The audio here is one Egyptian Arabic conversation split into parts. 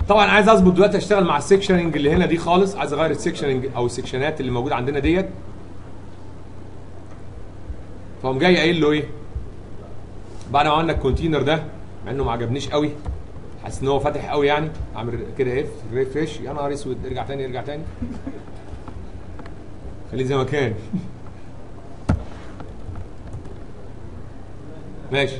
طبعا عايز اظبط دلوقتي اشتغل مع السكشننج اللي هنا دي خالص عايز اغير السكشننج او السكشنات اللي موجوده عندنا ديت فقوم جاي قايل له ايه بعد ما عملنا الكونتينر ده مع انه ما عجبنيش قوي حاسس ان هو فاتح قوي يعني اعمل كده ايه ريفريش يا نهار اسود ارجع تاني ارجع تاني خليه زي ما كان ماشي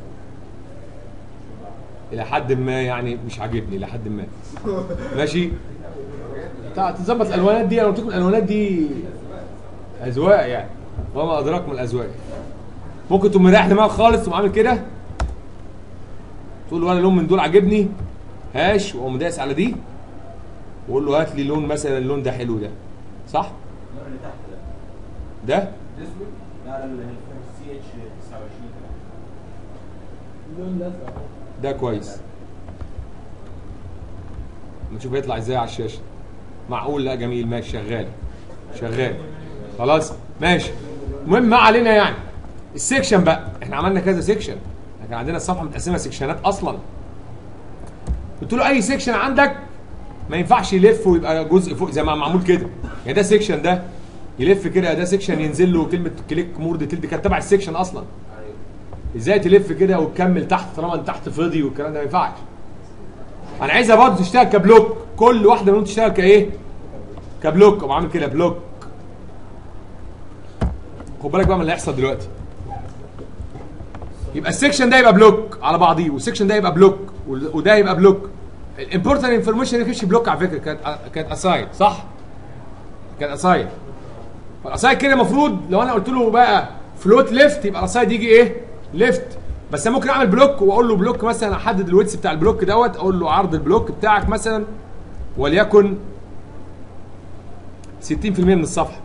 الى حد ما يعني مش عاجبني الى حد ما ماشي تع- تظبط الالوانات دي انا قلت لكم الالوانات دي اذواق يعني وما ادراك من الاذواق ممكن تقوم مريح دماغك خالص تقوم عامل كده تقول له ولا لون من دول عاجبني هاش واقوم دايس على دي واقول له هات لي لون مثلا اللون ده حلو ده صح؟ اللون اللي تحت ده ده الاسود لا لا اللي سي اتش 29 اللون الازرق ده كويس نشوف هيطلع ازاي على الشاشه معقول لا جميل ماشي شغال شغال خلاص ماشي المهم ما علينا يعني السكشن بقى احنا عملنا كذا سكشن احنا كان عندنا الصفحه متقسمه سكشنات اصلا قلت له اي سكشن عندك ما ينفعش يلف ويبقى جزء فوق زي ما معمول كده يعني ده سكشن ده يلف كده ده سكشن ينزل له كلمه كليك مور ديتيل دي كانت تبع السكشن اصلا ازاي تلف كده وتكمل تحت طالما انت تحت فاضي والكلام ده ما ينفعش انا عايزها برضه تشتغل كبلوك كل واحده منهم تشتغل كايه كبلوك اقوم عامل كده بلوك خد بالك بقى من اللي هيحصل دلوقتي يبقى السكشن ده يبقى بلوك على بعضيه والسكشن ده يبقى بلوك وال- وده يبقى بلوك الامبورتنت انفورميشن ما كانتش بلوك على فكره كانت كانت اسايد صح كانت اسايد فالاسايد كده المفروض لو انا قلت له بقى فلوت ليفت يبقى الاسايد يجي ايه ليفت بس انا ممكن اعمل بلوك واقول له بلوك مثلا احدد الويتس بتاع البلوك دوت اقول له عرض البلوك بتاعك مثلا وليكن 60% من الصفحه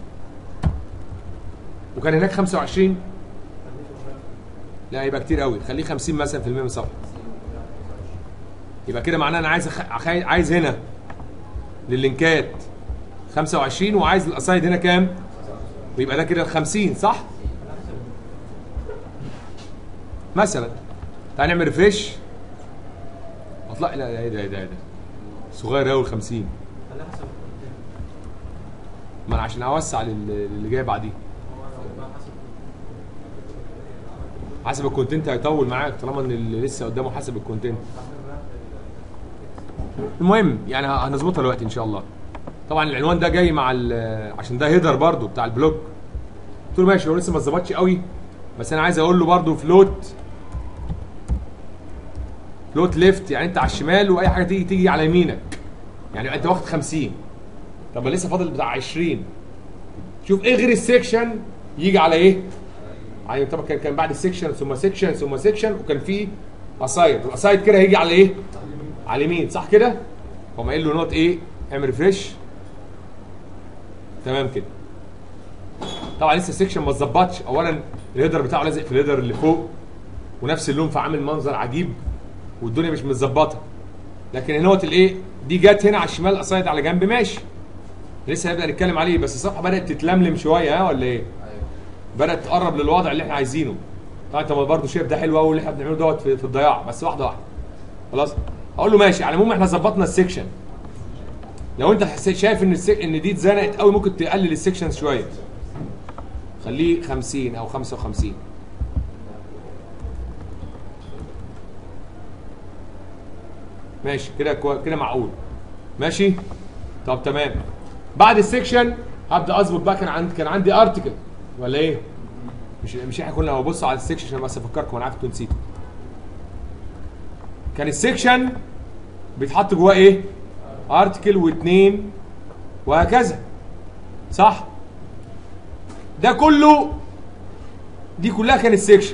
وكان هناك 25 لا يبقى كتير قوي خليه 50 مثلا في المية من الصفحه يبقى كده معناه انا عايز أخ... أخ- عايز هنا لللينكات 25 وعايز الاسايد هنا كام؟ ويبقى ده كده ال 50 صح؟ مثلا تعال نعمل ريفريش اطلع لا لا ايه ده ايه ده ايه ده صغير قوي ال 50 خليها حسب ما انا عشان اوسع لل- للي جاي بعديه هو حسب حسب الكونتنت هيطول معاك طالما ان اللي لسه قدامه حسب الكونتنت المهم يعني هنظبطها دلوقتي ان شاء الله طبعا العنوان ده جاي مع ال- عشان ده هيدر برضو بتاع البلوج قلت له ماشي هو لسه ما اتظبطش قوي بس انا عايز اقول له برضو فلوت فلوت ليفت يعني انت على الشمال واي حاجه تيجي تيجي على يمينك يعني انت واخد 50 طب ما لسه فاضل بتاع 20 شوف ايه غير السكشن يجي على ايه ايوه طبعا كان كان بعد السكشن ثم سكشن ثم سكشن وكان في اسايد الاسايد كده هيجي على ايه على اليمين صح كده فقام قايل له نوت ايه اعمل ريفريش تمام كده طبعا لسه السكشن ما اتظبطش اولا الهيدر بتاعه لازق في الهيدر اللي فوق ونفس اللون فعامل منظر عجيب والدنيا مش متظبطه لكن هنا وقت الايه دي جت هنا على الشمال اسايد على جنب ماشي لسه هنبدا نتكلم عليه بس الصفحه بدات تتلملم شويه ها ولا ايه بدات تقرب للوضع اللي احنا عايزينه طبعا انت برضه شايف ده حلو قوي اللي احنا بنعمله دوت في, في الضياع بس واحده واحده خلاص اقول له ماشي على العموم احنا ظبطنا السكشن لو انت حس- شايف ان السك... ان دي اتزنقت قوي ممكن تقلل السكشن شويه خليه 50 او 55 ماشي كده كو... كده معقول ماشي طب تمام بعد السكشن هبدا اظبط بقى كان عندي كان عندي ارتكل ولا ايه مش مش احنا كنا ببص على السكشن عشان بس افكركم انا عارف انتوا نسيتوا كان السكشن بيتحط جواه ايه ارتكل واثنين وهكذا صح ده كله دي كلها كانت سكشن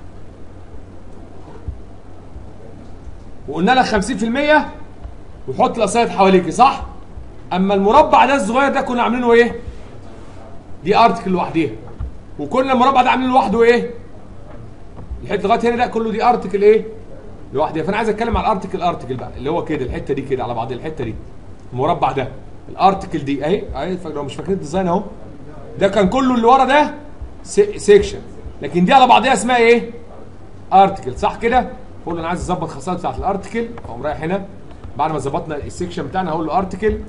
وقلنا لك 50% وحط الاسايد حواليك صح اما المربع ده الصغير ده كنا عاملينه ايه دي ارتكل لوحديها وكل المربع ده عاملينه لوحده ايه لحد لغايه هنا ده كله دي ارتكل ايه لوحديها فانا عايز اتكلم على الارتكل ارتكل بقى اللي هو كده الحته دي كده على بعض الحته دي المربع ده الارتكل دي اهي اهي فاكر- لو مش فاكرين الديزاين اهو ده كان كله اللي ورا ده سيكشن لكن دي على بعضها اسمها ايه ارتكل صح كده قول له انا عايز اظبط خصائص بتاعت الارتكل اقوم رايح هنا بعد ما ظبطنا السكشن بتاعنا هقول له ارتكل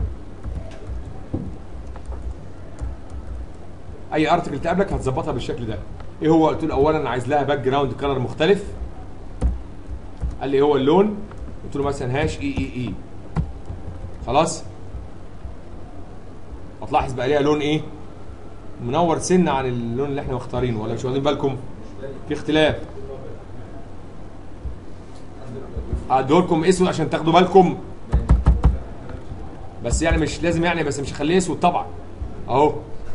اي ارتكل تقابلك هتظبطها بالشكل ده ايه هو قلت له اولا انا عايز لها باك جراوند كلر مختلف قال لي هو اللون قلت له مثلا هاش اي اي اي خلاص هتلاحظ بقى ليها لون ايه منور سنه عن اللون اللي احنا مختارينه ولا مش واخدين بالكم في اختلاف هدولكم اسود عشان تاخدوا بالكم بس يعني مش لازم يعني بس مش هخليه اسود طبعا اهو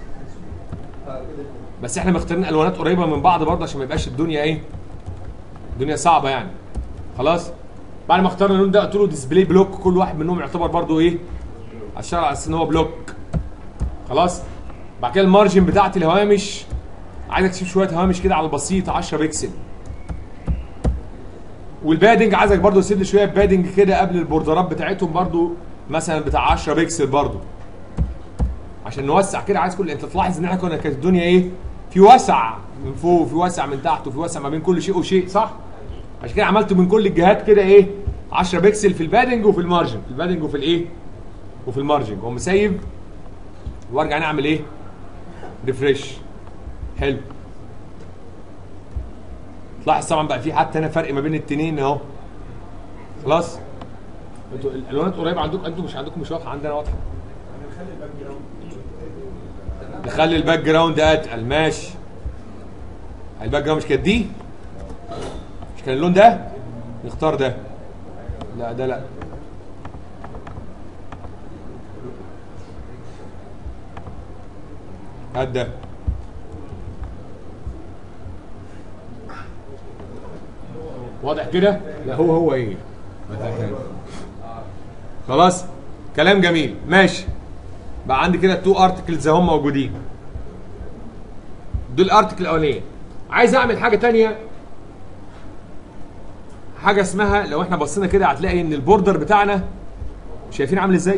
بس احنا مختارين الوانات قريبه من بعض برضه عشان ما يبقاش الدنيا ايه الدنيا صعبه يعني خلاص بعد ما اخترنا اللون ده قلت له ديسبلاي بلوك كل واحد منهم يعتبر برضه ايه على الشرع على اساس ان هو بلوك خلاص بعد كده المارجن بتاعت الهوامش عايزك تشوف شويه هوامش كده على البسيط 10 بكسل والبادنج عايزك برضو تسيب لي شويه بادنج كده قبل البوردرات بتاعتهم برضو مثلا بتاع 10 بكسل برضو عشان نوسع كده عايز كل انت تلاحظ ان احنا كنا كانت الدنيا ايه في وسع من فوق وفي وسع من تحت وفي وسع ما بين كل شيء وشيء صح عشان كده عملت من كل الجهات كده ايه 10 بكسل في البادنج وفي المارجن في البادنج وفي الايه وفي المارجن واقوم سايب وارجع نعمل ايه ريفريش حلو تلاحظ طبعا بقى في حتى هنا فرق ما بين التنين اهو خلاص انتوا الالوانات قريبه عندكم انتوا مش عندكم مش واضحه عندنا واضحه نخلي الباك جراوند اتقل ماشي الباك جراوند مش كانت دي مش كان اللون ده نختار ده لا ده لا هات ده واضح كده لا هو هو ايه خلاص كلام جميل ماشي بقى عندي كده تو ارتكلز اهم موجودين دول الارتكل الاولانيه عايز اعمل حاجه تانية حاجه اسمها لو احنا بصينا كده هتلاقي ان البوردر بتاعنا شايفين عامل ازاي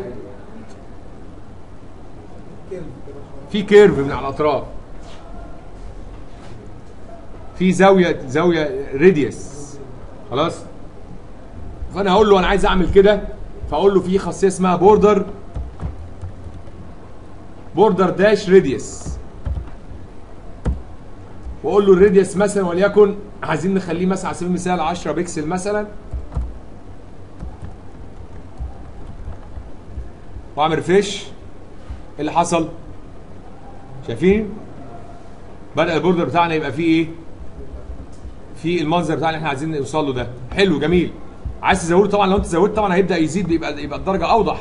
في كيرف من على الاطراف في زاويه زاويه راديوس خلاص فانا هقول له انا عايز اعمل كده فاقول له في خاصيه اسمها بوردر بوردر داش راديوس واقول له الراديوس مثلا وليكن عايزين نخليه مثلا على سبيل المثال 10 بكسل مثلا واعمل ريفريش ايه اللي حصل شايفين بدا البوردر بتاعنا يبقى فيه ايه في المنظر بتاعنا اللي احنا عايزين نوصل له ده حلو جميل عايز تزوده طبعا لو انت زودت طبعا هيبدا يزيد يبقى يبقى الدرجه اوضح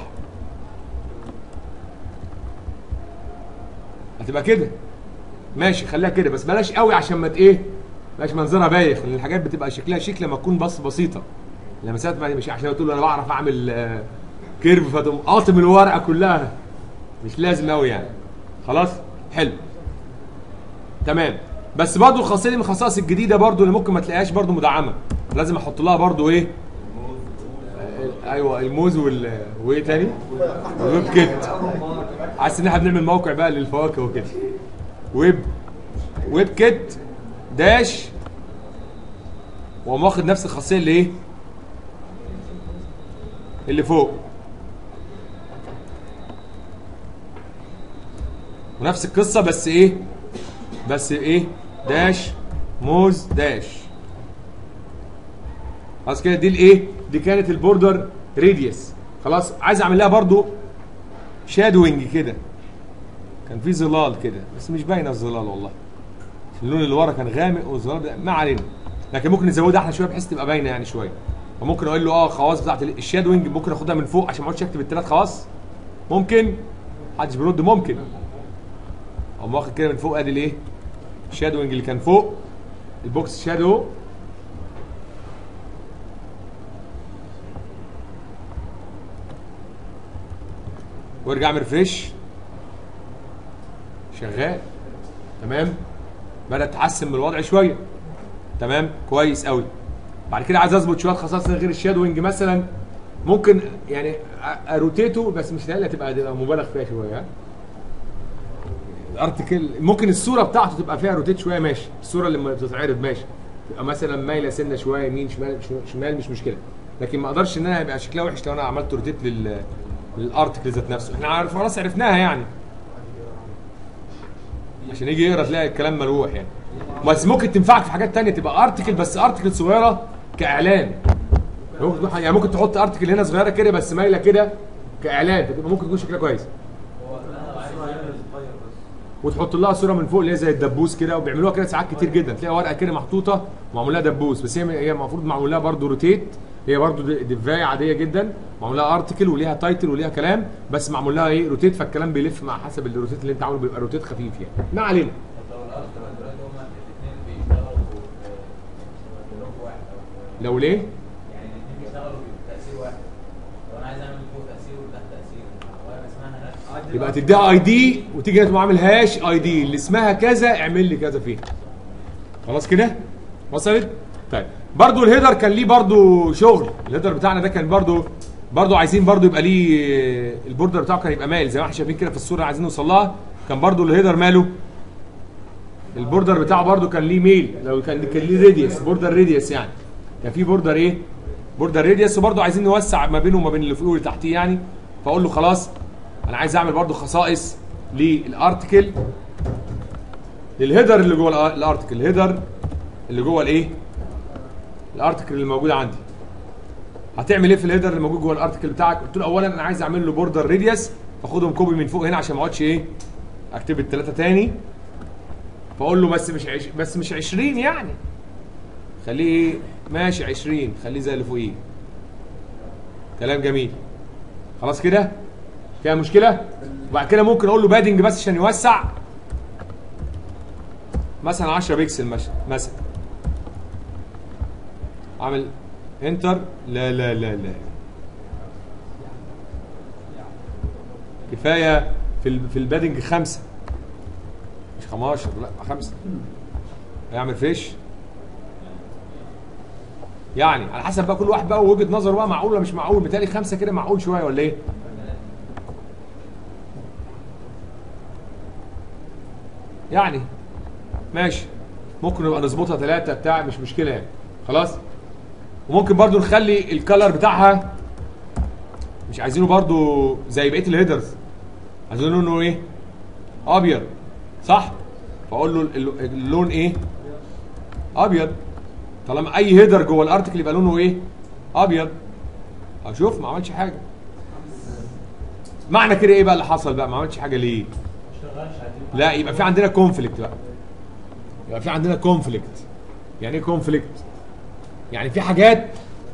هتبقى كده ماشي خليها كده بس بلاش قوي عشان ما ت- ايه بلاش منظرها بايخ لان الحاجات بتبقى شكلها شيك لما تكون بس بسيطه لما ساعات ما- مش عشان تقول انا بعرف اعمل آه، كيرف فتقوم قاطم الورقه كلها مش لازم قوي يعني خلاص حلو تمام بس برضو الخاصيه دي من الخصائص الجديده برضو اللي ممكن ما تلاقيهاش برضو مدعمه لازم احط لها برضو ايه آه، ايوه الموز وال وايه تاني الويب كيت حاسس ان احنا بنعمل موقع بقى للفواكه وكده ويب ويب كيت داش وقام واخد نفس الخاصيه اللي ايه اللي فوق ونفس القصه بس ايه بس ايه داش موز داش خلاص كده دي الايه دي كانت البوردر راديوس خلاص عايز اعمل لها برضو شادوينج كده كان في ظلال كده بس مش باينه الظلال والله اللون اللي ورا كان غامق والظلال ده ما علينا لكن ممكن نزودها احنا شويه بحيث تبقى باينه يعني شويه فممكن اقول له اه خواص بتاعت الشادوينج ممكن اخدها من فوق عشان ما اقعدش اكتب الثلاث خواص ممكن محدش بيرد ممكن اقوم واخد كده من فوق ادي الايه الشادوينج اللي كان فوق البوكس شادو وارجع اعمل ريفريش شغال تمام بدات تحسن من الوضع شويه تمام كويس قوي بعد كده عايز اظبط شويه خصائص غير الشادوينج مثلا ممكن يعني أ- اروتيته بس مش لاقي تبقى تبقى مبالغ فيها شويه ها الارتكل ممكن الصوره بتاعته تبقى فيها روتيت شويه ماشي الصوره اللي لما بتتعرض ماشي تبقى مثلا مايله سنه شويه يمين شمال شمال مش مشكله لكن ما اقدرش ان انا يبقى شكلها وحش لو انا عملت روتيت لل للارتكل ذات نفسه احنا عارف خلاص عرفناها يعني عشان يجي يقرا تلاقي الكلام ملوح يعني بس ممكن تنفعك في حاجات تانية تبقى ارتكل بس ارتكل صغيره كاعلان ممكن تكون- يعني ممكن تحط ارتكل هنا صغيره كده بس مايله كده كاعلان فتبقى ممكن تكون شكلها كويس وتحط لها صوره من فوق اللي هي زي الدبوس كده وبيعملوها كده ساعات كتير جدا تلاقي ورقه كده محطوطه ومعمول لها دبوس بس هي هي المفروض معمول لها برضه روتيت هي برضه د- دفايه عاديه جدا معمول لها ارتكل وليها تايتل وليها كلام بس معمول لها ايه روتيت فالكلام بيلف مع حسب الروتيت اللي انت عامله بيبقى روتيت خفيف يعني ما علينا طب لو الارض تبقى دلوقتي هما الاثنين بيشتغلوا في بلوك واحد او لو ليه يعني الاثنين بيشتغلوا بتاثير واحد لو انا عايز اعمل فوق تاثير وتحت تاثير ولا اسمها هناك يبقى تديها اي دي وتيجي انت عامل هاش اي دي اللي اسمها كذا اعمل لي كذا فيها خلاص كده وصلت طيب برضو الهيدر كان ليه برضو شغل الهيدر بتاعنا ده كان برضو برضو عايزين برضو يبقى ليه البوردر بتاعه كان يبقى مايل زي ما احنا شايفين كده في الصوره اللي عايزين نوصل لها كان برضو الهيدر ماله البوردر بتاعه برضو كان ليه ميل لو كان كان ليه راديوس بوردر راديوس يعني كان في بوردر ايه بوردر راديوس وبرضو عايزين نوسع ما بينه وما بين اللي فوقيه واللي تحتيه يعني فاقول له خلاص انا عايز اعمل برضو خصائص للارتكل للهيدر اللي جوه الأ- الارتكل الهيدر اللي جوه الايه الارتكل اللي موجود عندي هتعمل ايه في الهيدر اللي موجود جوه الارتكل بتاعك قلت له اولا انا عايز اعمل له بوردر راديوس فاخدهم كوبي من فوق هنا عشان ما اقعدش ايه اكتب الثلاثه تاني فاقول له بس مش عش... بس مش 20 يعني خليه ايه ماشي 20 خليه زي اللي فوقيه كلام جميل خلاص كده فيها مشكله وبعد كده ممكن اقول له بادنج بس عشان يوسع مثلا 10 بكسل مش- مثلا اعمل انتر لا لا لا لا كفايه في ال- في البادنج خمسه مش 15 لا خمسه هيعمل فيش يعني على حسب بقى كل واحد بقى وجهه نظره بقى معقول ولا مش معقول بالتالي خمسه كده معقول شويه ولا ايه؟ يعني ماشي ممكن نبقى نظبطها ثلاثة بتاع مش مشكلة يعني خلاص وممكن برضو نخلي الكلر بتاعها مش عايزينه برضو زي بقية الهيدرز عايزين لونه ايه ابيض صح فاقول له ال- اللون ايه ابيض طالما اي هيدر جوه الارتكل يبقى لونه ايه ابيض اشوف ما عملش حاجه معنى كده ايه بقى اللي حصل بقى ما عملش حاجه ليه لا يبقى في عندنا كونفليكت بقى يبقى في عندنا كونفليكت يعني ايه كونفليكت يعني في حاجات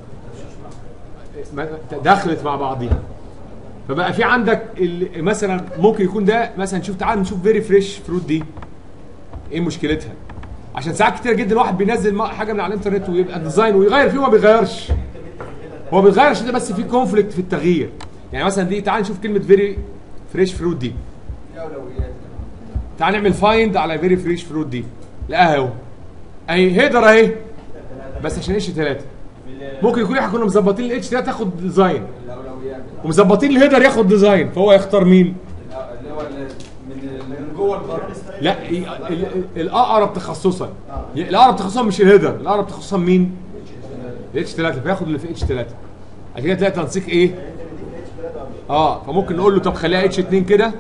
ما- دخلت مع بعضيها فبقى في عندك ال- مثلا ممكن يكون ده مثلا شوف تعال نشوف فيري فريش فروت دي ايه مشكلتها عشان ساعات كتير جدا الواحد بينزل م- حاجه من على الانترنت ويبقى ديزاين ويغير فيه وما بيغيرش هو بيتغير عشان ده بس في كونفليكت في التغيير يعني مثلا دي تعال نشوف كلمه فيري فريش فروت دي في اولويات تعال نعمل فايند على فيري فريش فروت دي لقاها اهو اهي هيدر اهي بس عشان اتش 3 ممكن يكون احنا كنا مظبطين الاتش 3 تاخد ديزاين الاولويات ومظبطين الهيدر ياخد ديزاين فهو يختار مين اللي هو ال- من من جوه البر لا ال- ال- الاقرب تخصصا الاقرب تخصصا مش الهيدر الاقرب تخصصا مين الاتش 3 فياخد اللي في اتش 3 عشان كده تلاقي تنسيق ايه اه فممكن نقول له طب خليها اتش 2 كده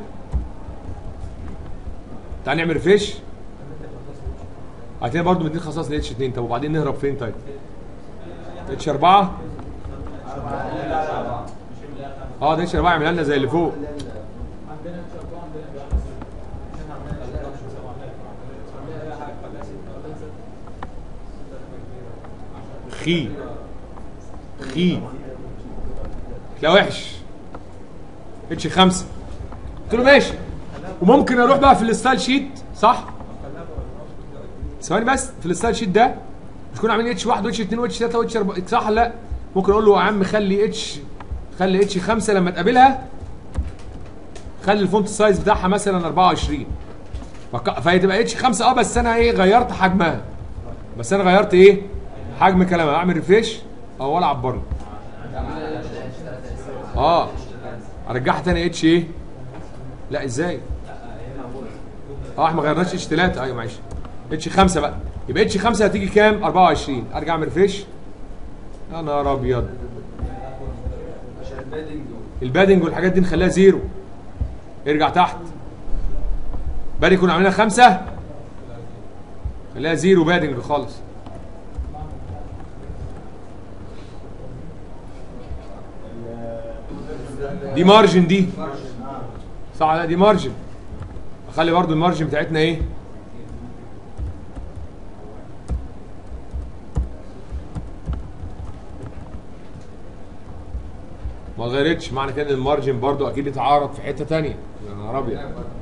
تعال نعمل ريفريش هتلاقي برضه مدين خصائص ل اتش 2 طب وبعدين نهرب فين طيب اتش 4 اه ده اتش 4 يعملها لنا زي اللي فوق خي خي لا وحش اتش 5 قلت له ماشي وممكن اروح بقى في الستايل شيت صح ثواني بس في الستايل شيت ده مش كنا عاملين اتش 1 واتش 2 واتش 3 واتش 4 صح ولا لا ممكن اقول له يا عم خلي اتش خلي اتش 5 لما تقابلها خلي الفونت سايز بتاعها مثلا 24 فك- فهي تبقى اتش 5 اه بس انا ايه غيرت حجمها بس انا غيرت ايه حجم كلامها اعمل ريفريش او العب برضه اه ارجعها تاني اتش ايه لا ازاي اه احنا ما غيرناش اتش 3 ايوه معلش اتش 5 بقى يبقى اتش 5 هتيجي كام 24 ارجع اعمل ريفريش يا نهار ابيض بادنج البادنج والحاجات دي نخليها زيرو ارجع تحت بادنج كنا عاملينها خمسة خليها زيرو بادنج خالص دي مارجن دي صح لا دي مارجن اخلي برضو المارجن بتاعتنا ايه ما غيرتش معنى كده ان المارجن برضو اكيد اتعارض في حته تانية يا نهار ابيض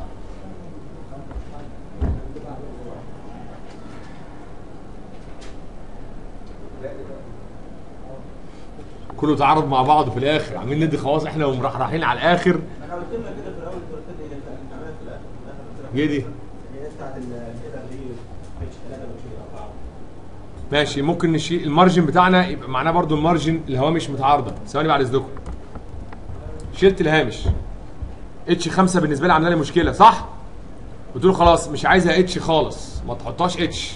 كله تعارض مع بعض في الاخر عاملين ندي خواص احنا ومرحرحين على الاخر انا قلت لك كده في الاول انت قلت لي انت انت عملت في الاخر في الاخر قلت لك ايه دي اللي هي بتاعت ال- الهيدر دي بيتش 3 بيتش 4 ماشي ممكن نشيل المارجن بتاعنا يبقى معناه برضو المارجن الهوامش متعارضه ثواني بعد اذنكم شلت الهامش اتش 5 بالنسبه لي عامله لي مشكله صح قلت له خلاص مش عايزها اتش خالص ما تحطهاش اتش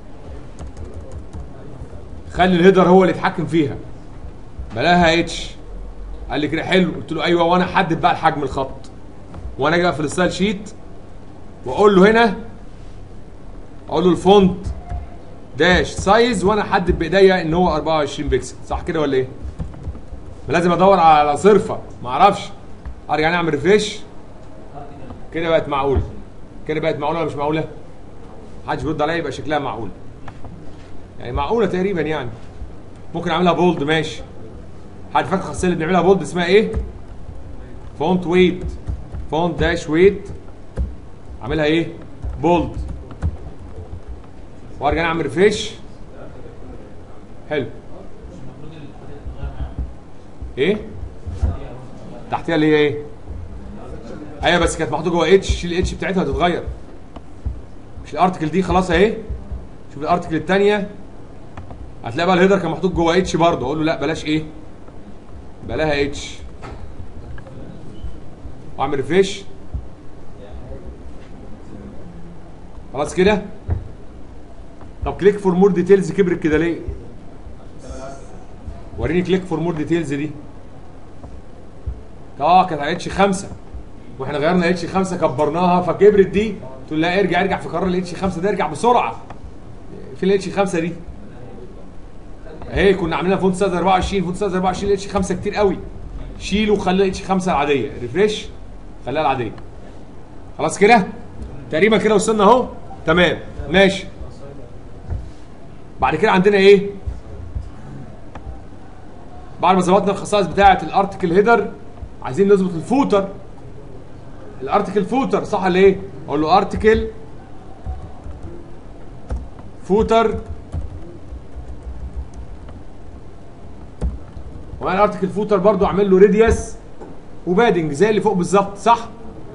خلي الهيدر هو اللي يتحكم فيها بلاها اتش قال لي كده حلو قلت له ايوه وانا احدد بقى الحجم الخط وانا اجي بقى في الستايل شيت واقول له هنا اقول له الفونت داش سايز وانا احدد بايديا ان هو 24 بكسل صح كده ولا ايه؟ ما لازم ادور على صرفه ما اعرفش ارجع نعمل ريفريش كده بقت معقوله كده بقت معقوله ولا مش معقوله؟ محدش بيرد عليا يبقى شكلها معقوله يعني معقوله تقريبا يعني ممكن اعملها بولد ماشي حد فاكر الخاصيه اللي بنعملها بولد اسمها ايه؟ فونت ويت فونت داش ويت اعملها ايه؟ بولد وارجع نعمل ريفريش حلو مش المفروض الحاجات تتغير معاهم ايه تحتها اللي هي ايه ايوه بس كانت محطوطه جوه اتش شيل الاتش بتاعتها هتتغير مش الارتكل دي خلاص اهي شوف الارتكل الثانيه هتلاقي بقى الهيدر كان محطوط جوه اتش برضه اقول له لا بلاش ايه بلاها اتش واعمل ريفريش خلاص كده طب كليك فور مور ديتيلز كبرت كده ليه وريني كليك فور مور ديتيلز دي اه كانت على اتش 5 واحنا غيرنا اتش 5 كبرناها فكبرت دي تقول لا ارجع ارجع في قرار الاتش 5 ده ارجع بسرعه في الاتش 5 دي اهي كنا عاملينها فونت سايز 24 فونت سايز 24 الاتش 5 كتير قوي شيله وخلي الاتش 5 العاديه ريفريش خليها العاديه خلاص كده تقريبا كده وصلنا اهو تمام ماشي بعد كده عندنا ايه بعد ما ظبطنا الخصائص بتاعه الارتكل هيدر عايزين نظبط الفوتر الارتكل فوتر صح ولا ايه اقول له ارتكل فوتر وانا الارتكل فوتر برضو اعمل له ريديوس وبادنج زي اللي فوق بالظبط صح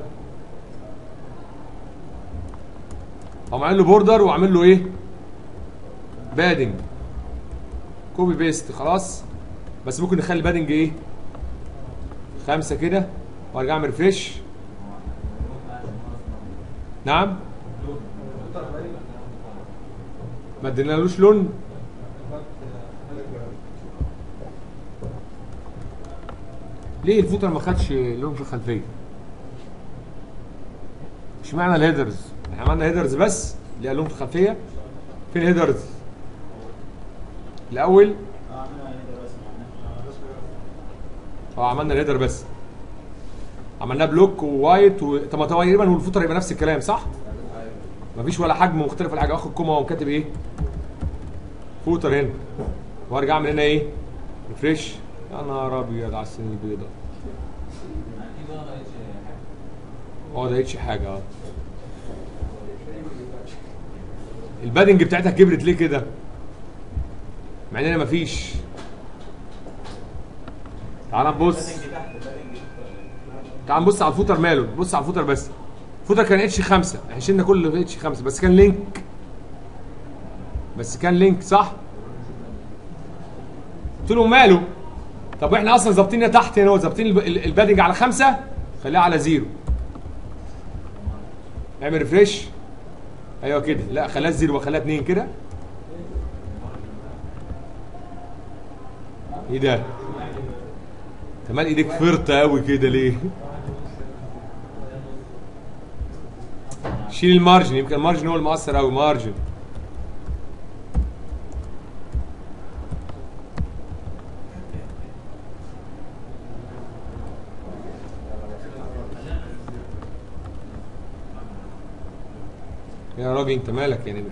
اقوم عامل له بوردر واعمل له ايه بادنج كوبي بيست خلاص بس ممكن نخلي بادنج ايه خمسة كده وارجع اعمل ريفريش نعم ما ادينالوش لون ليه الفوتر ما خدش لون في الخلفيه اشمعنى الهيدرز احنا عملنا هيدرز بس ليها لون في الخلفيه فين الهيدرز الاول اه عملنا هيدر بس اه عملنا الهيدر بس عملناه بلوك ووايت و... طب ما تقريبا هو الفوتر يبقى نفس الكلام صح؟ مفيش ولا حجم مختلف ولا حاجه واخد كوما وكاتب ايه؟ فوتر هنا وارجع اعمل هنا ايه؟ ريفريش يا نهار ابيض على السن البيضاء اكيد ما غيرتش حاجه اه ده اتش حاجه اه البادنج بتاعتها كبرت ليه كده؟ مع ان انا مفيش تعال نبص البادنج تحت البادنج تعال نبص على الفوتر ماله بص على الفوتر بس الفوتر كان اتش 5 احنا شلنا كل اللي في اتش 5 بس كان لينك بس كان لينك صح قلت له ماله طب احنا اصلا ظابطين هنا تحت هنا هو ظابطين الب- ال- البادنج على خمسة خليها على زيرو اعمل ريفريش ايوه كده لا خليها زيرو وخليها اتنين كده ايه ده كمان ايديك فرطه قوي كده ليه شيل المارجن يمكن المارجن هو المؤثر قوي مارجن يا راجل انت مالك يعني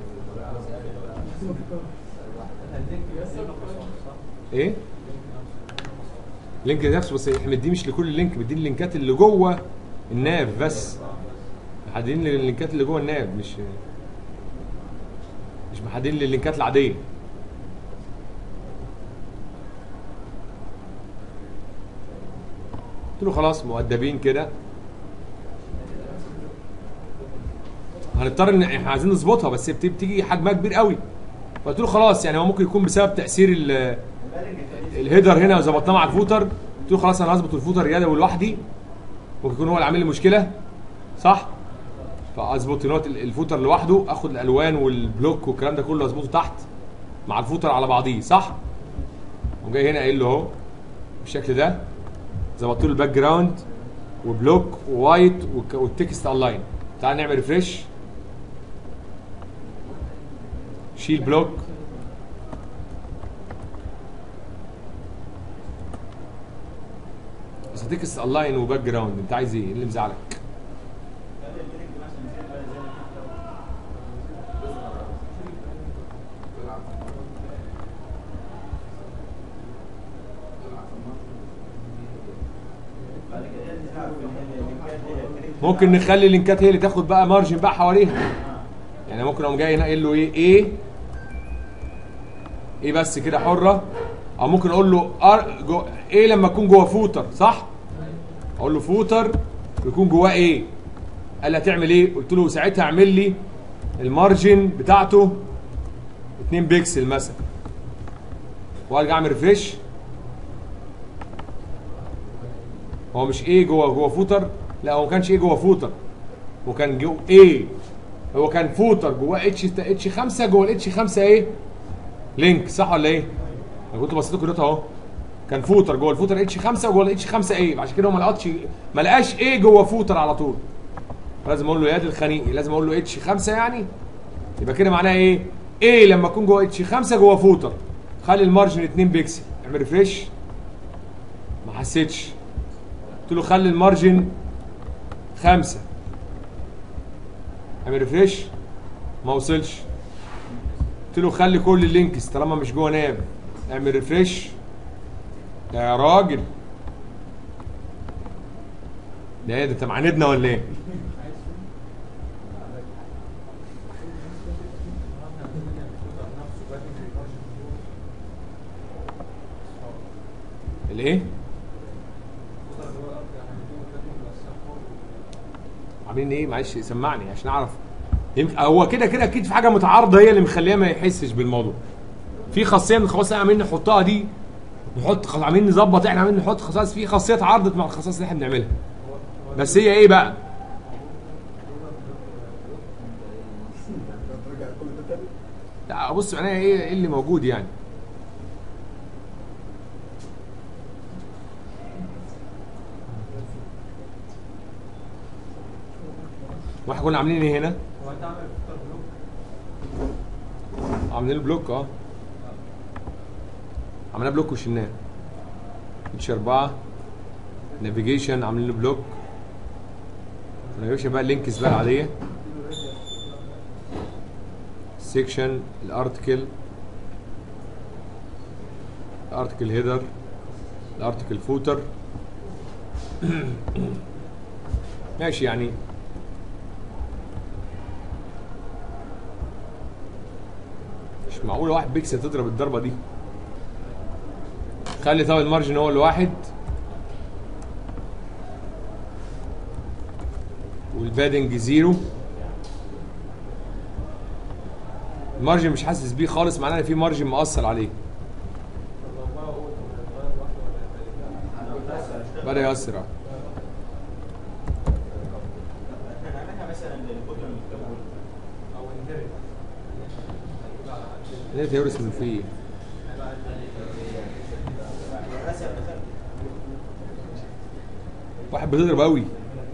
ايه لينك نفسه بس احنا مديه مش لكل لينك مدين اللينكات اللي جوه الناب بس محددين اللينكات اللي جوه الناب مش مش محددين لللينكات العاديه قلت له خلاص مؤدبين كده هنضطر ان احنا عايزين نظبطها بس بت- بتيجي حجمها كبير قوي فقلت له خلاص يعني هو ممكن يكون بسبب تاثير ال- الهيدر هنا وظبطناه مع الفوتر قلت له خلاص انا هظبط الفوتر يدوي لوحدي ممكن يكون هو اللي عامل لي مشكله صح فاظبط نوت الفوتر لوحده اخد الالوان والبلوك والكلام ده كله اظبطه تحت مع الفوتر على بعضيه صح قوم جاي هنا قايل له اهو بالشكل ده ظبطت له الباك جراوند وبلوك ووايت والك- والتكست اونلاين تعال نعمل ريفريش شيل بلوك بس تكست اونلاين وباك جراوند انت عايز ايه؟ إيه اللي مزعلك؟ ممكن نخلي اللينكات هي اللي تاخد بقى مارجن بقى حواليها يعني ممكن اقوم جاي هنا قايل له ايه ايه ايه بس كده حره او ممكن اقول له أر... جو... ايه لما اكون جوه فوتر صح اقول له فوتر ويكون جواه ايه قال لي هتعمل ايه قلت له ساعتها اعمل لي المارجن بتاعته 2 بيكسل مثلا وارجع اعمل ريفريش هو مش ايه جوه جوه فوتر لا هو ما كانش ايه جوه فوتر هو كان جو ايه هو كان فوتر جواه اتش اتش 5 جوه الاتش 5 ايه لينك صح ولا ايه انا كنت بصيت لكم دلوقتي اهو كان فوتر جوه الفوتر اتش 5 وجوه الاتش 5 ايه عشان كده هو ما لقطش ما لقاش ايه جوه فوتر على طول لازم اقول له يا دي الخنيقي لازم اقول له اتش 5 يعني يبقى كده معناها ايه ايه لما اكون جوه اتش 5 جوه فوتر خلي المارجن 2 بيكسل اعمل ريفريش ما حسيتش قلت له خلي المارجن خمسة اعمل ريفريش ما وصلش قلت له خلي كل اللينكس طالما مش جوه ناب اعمل ريفريش يا راجل ده ايه ده انت معاندنا ولا ايه؟ الايه؟ عاملين ايه معلش سمعني عشان اعرف يمكن هو كده كده اكيد في حاجه متعارضه هي اللي مخليه ما يحسش بالموضوع في خاصيه من الخواص اللي عاملين نحطها دي نحط خ- عاملين نظبط احنا عاملين نحط خصائص في خاصيه تعارضت مع الخصائص اللي احنا بنعملها بس هي ايه بقى لا بص معناها ايه ايه اللي موجود يعني واحنا كنا عاملين ايه هنا هو انت عامل فوتر بلوك عاملين البلوك اه عملنا بلوك وشلناه اتش 4 نافيجيشن عاملين له بلوك نافيجيشن بقى اللينكس بقى العاديه سيكشن الارتكل الارتكل هيدر الارتكل فوتر ماشي يعني مش معقول واحد بيكسل تضرب الضربه دي خلي طب المارجن هو الواحد والبادنج زيرو المارجن مش حاسس بيه خالص معناه ان في مارجن مأثر عليه بدأ يأثر اه احنا نعملها مثلا للكتب المكتوبه او انهرت ليه تورث من فيه مثلا مثلا واحد بتضرب قوي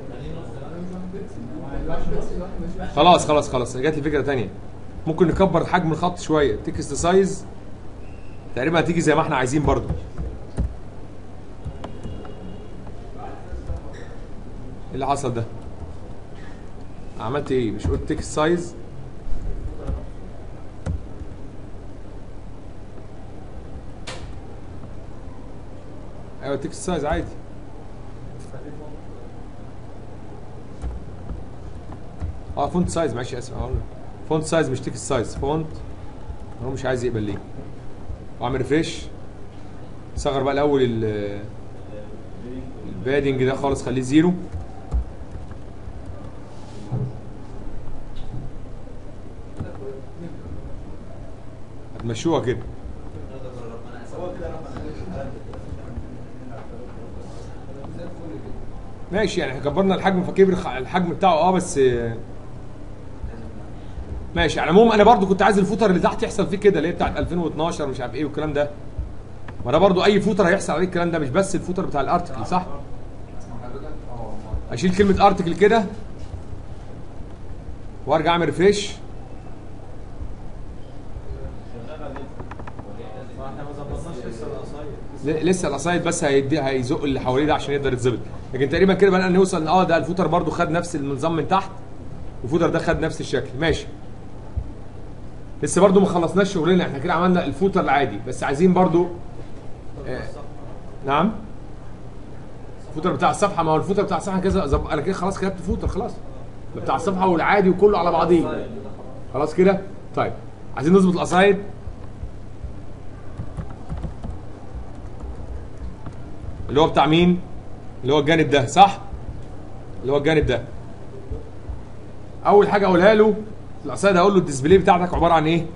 خلاص خلاص خلاص جات لي فكره تانية ممكن نكبر حجم الخط شويه تكست سايز تقريبا هتيجي زي ما احنا عايزين برضو ايه اللي حصل ده عملت ايه مش قلت تكست سايز ايوه تكست سايز عادي اه فونت سايز معلش اسف هقول لك. فونت سايز مش تكست سايز فونت هو مش عايز يقبل ليه واعمل ريفريش صغر بقى الاول ال- البادنج ده خالص خليه زيرو هتمشوها كده هو كده رقم ماشي يعني احنا كبرنا الحجم فكبر الخ- الحجم بتاعه اه بس آه، ماشي على العموم انا برضو كنت عايز الفوتر اللي تحت يحصل فيه كده اللي هي بتاعت 2012 مش عارف ايه والكلام ده ما ده برضو اي فوتر هيحصل عليه الكلام ده مش بس الفوتر بتاع الارتكل صح اشيل كلمه ارتكل كده وارجع اعمل ريفريش ما احنا ما ظبطناش لسه القصايد ل- لسه القصايد بس هيدي هيزق اللي حواليه ده عشان يقدر يتظبط لكن تقريبا كده بدأنا نوصل ان اه ده الفوتر برضو خد نفس النظام من تحت والفوتر ده خد نفس الشكل ماشي لسه برضو ما خلصناش شغلنا احنا كده عملنا الفوتر العادي بس عايزين برضو آه نعم الفوتر بتاع الصفحه ما هو الفوتر بتاع الصفحه كذا زب... انا كده خلاص كتبت فوتر خلاص ده بتاع الصفحه والعادي وكله على بعضيه خلاص كده طيب عايزين نظبط القصايد اللي هو بتاع مين اللي هو الجانب ده صح اللي هو الجانب ده اول حاجه اقولها له في القصايد هقول له الديسبلاي بتاعتك عباره عن ايه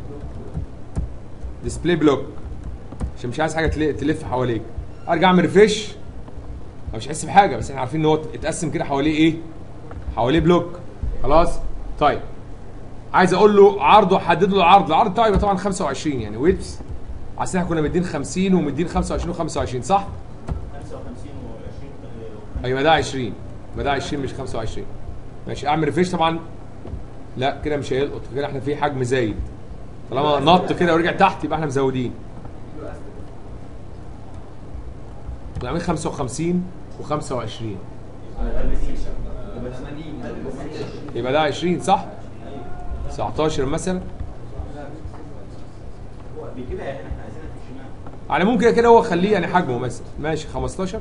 ديسبلاي بلوك عشان مش عايز حاجه تل- تلف حواليك ارجع اعمل ريفريش أنا مش حاسس بحاجه بس احنا عارفين ان هو اتقسم كده حواليه ايه حواليه بلوك خلاص طيب عايز اقول له عرضه احدد له العرض العرض بتاعه يبقى طبعا 25 يعني ويبس عشان احنا كنا مدين 50 ومدين 25 و25 صح 55 و20 ايوه ده 20 يبقى ده 20 مش 25 ماشي اعمل ريفريش طبعا لا كده مش هيلقط كده احنا في حجم زايد طالما نط كده ورجع تحت يبقى احنا مزودين نعمل 55 و25 يبقى ده 20 صح 19 مثلا بكده يعني احنا عايزينها في الشمال على ممكن كده هو خليه يعني حجمه مثلا ماشي 15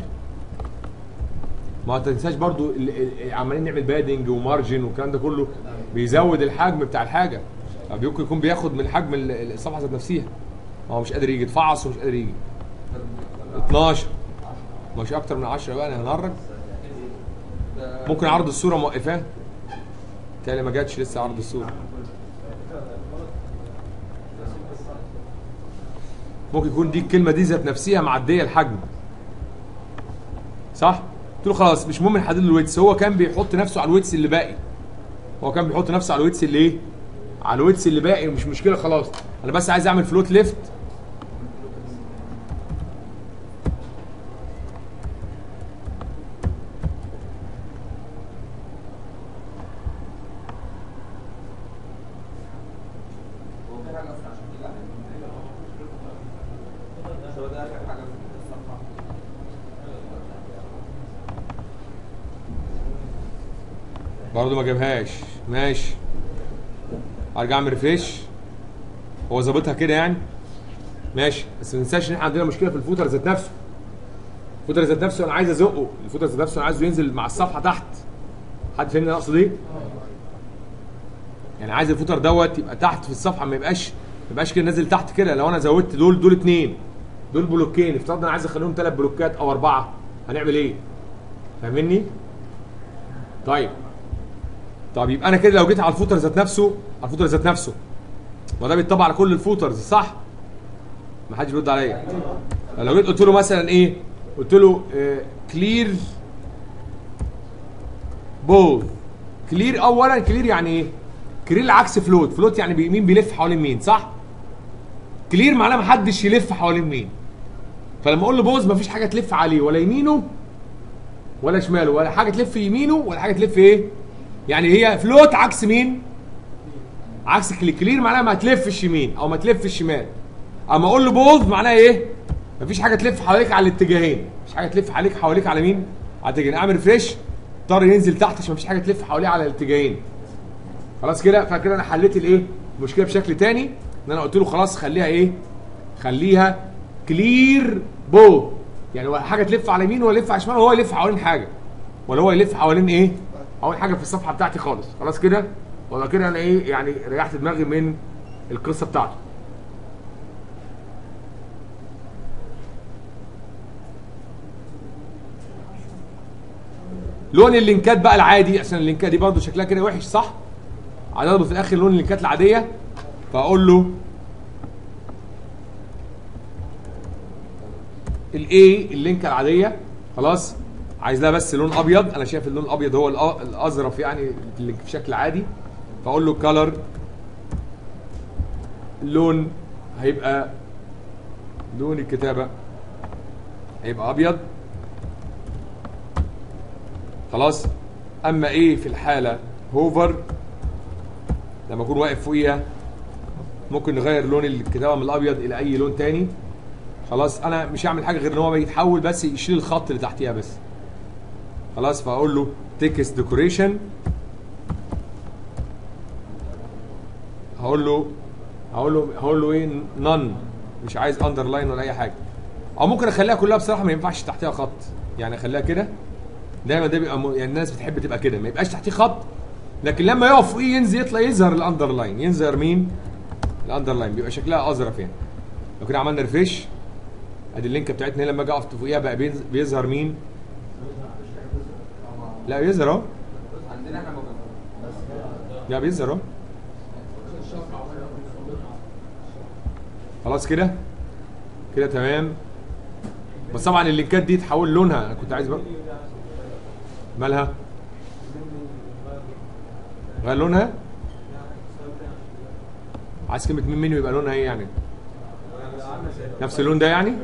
ما تنساش برضو ال- ال- عمالين نعمل بادنج ومارجن والكلام ده كله بيزود الحجم بتاع الحاجه طب يمكن يكون بياخد من حجم ال- ال- الصفحه ذات نفسها هو مش قادر يجي اتفعص ومش قادر يجي 12 مش اكتر من 10 بقى انا هنهرج ممكن عرض الصوره موقفاه تالي ما جاتش لسه عرض الصوره ممكن يكون دي الكلمه دي ذات نفسها معديه الحجم صح قلت له خلاص مش مهم نحدد له الويتس هو كان بيحط نفسه على الويتس اللي باقي هو كان بيحط نفسه على الويتس اللي ايه على الويتس اللي باقي مش مشكله خلاص انا بس عايز اعمل فلوت ليفت برضه ما جابهاش ماشي ارجع اعمل ريفريش هو ظابطها كده يعني ماشي بس ما ننساش ان احنا عندنا مشكله في الفوتر ذات نفسه الفوتر ذات نفسه انا عايز ازقه الفوتر ذات نفسه انا عايزه ينزل مع الصفحه تحت حد فهمني انا اقصد ايه يعني عايز الفوتر دوت يبقى تحت في الصفحه ما يبقاش ما يبقاش كده نازل تحت كده لو انا زودت دول دول اتنين دول بلوكين افترضنا انا عايز اخليهم ثلاث بلوكات او اربعه هنعمل ايه فاهمني طيب طب يبقى انا كده لو جيت على الفوتر ذات نفسه على الفوتر ذات نفسه ما ده بيطبق على كل الفوترز صح ما حدش بيرد عليا لو جيت قلت له مثلا ايه قلت له كلير بول كلير اولا كلير يعني ايه كلير عكس فلوت فلوت يعني بي- مين بيلف حوالين مين صح كلير معناه ما حدش يلف حوالين مين فلما اقول له بوز مفيش حاجه تلف عليه ولا يمينه ولا شماله ولا حاجه تلف يمينه ولا حاجه تلف ايه يعني هي فلوت عكس مين عكس كلير معناها ما تلفش يمين او ما تلفش شمال اما اقول له بولد معناها ايه مفيش حاجه تلف حواليك على الاتجاهين مفيش حاجه تلف عليك حواليك على مين على الاتجاهين اعمل ريفريش اضطر ينزل تحت عشان مفيش حاجه تلف حواليه على الاتجاهين خلاص كده فكده انا حليت الايه المشكله بشكل تاني ان انا قلت له خلاص خليها ايه خليها كلير بو يعني ولا حاجه تلف على يمين ولا يلف على شمال هو يلف حوالين حاجه ولا هو يلف حوالين ايه حوالين حاجه في الصفحه بتاعتي خالص خلاص كده ولا كده انا ايه يعني ريحت دماغي من القصه بتاعته لون اللينكات بقى العادي عشان اللينكات دي برضو شكلها كده وحش صح عدده في الاخر لون اللينكات العاديه فاقول له الاي اللينك العاديه خلاص عايز لها بس لون ابيض انا شايف اللون الابيض هو الأ- الاظرف يعني في اللينك بشكل عادي فاقول له كلر اللون هيبقى لون الكتابه هيبقى ابيض خلاص اما ايه في الحاله هوفر لما اكون واقف فوقيها ممكن نغير لون الكتابه من الابيض الى اي لون تاني خلاص انا مش هعمل حاجه غير ان هو بيتحول بس يشيل الخط اللي تحتيها بس خلاص فاقول له تكست ديكوريشن هقول له هقول له هقول له ايه نون مش عايز اندرلاين ولا اي حاجه او ممكن اخليها كلها بصراحه ما ينفعش تحتها خط يعني اخليها كده دايما ده بيبقى م... يعني الناس بتحب تبقى كده ما يبقاش تحتيه خط لكن لما يقف فوقيه ينزل يطلع يظهر الاندرلاين يظهر مين الاندرلاين بيبقى شكلها اظرف يعني لو كده عملنا ريفريش ادي اللينك بتاعتنا هنا لما اجي اقف فوقيها بقى بينز- بيظهر مين لا بيظهر اهو عندنا احنا موجود لا بيظهر اهو خلاص كده كده تمام بس طبعا اللينكات دي تحول لونها انا كنت عايز بقى مالها غير لونها عايز كلمه مين منيو يبقى لونها ايه يعني نفس اللون ده يعني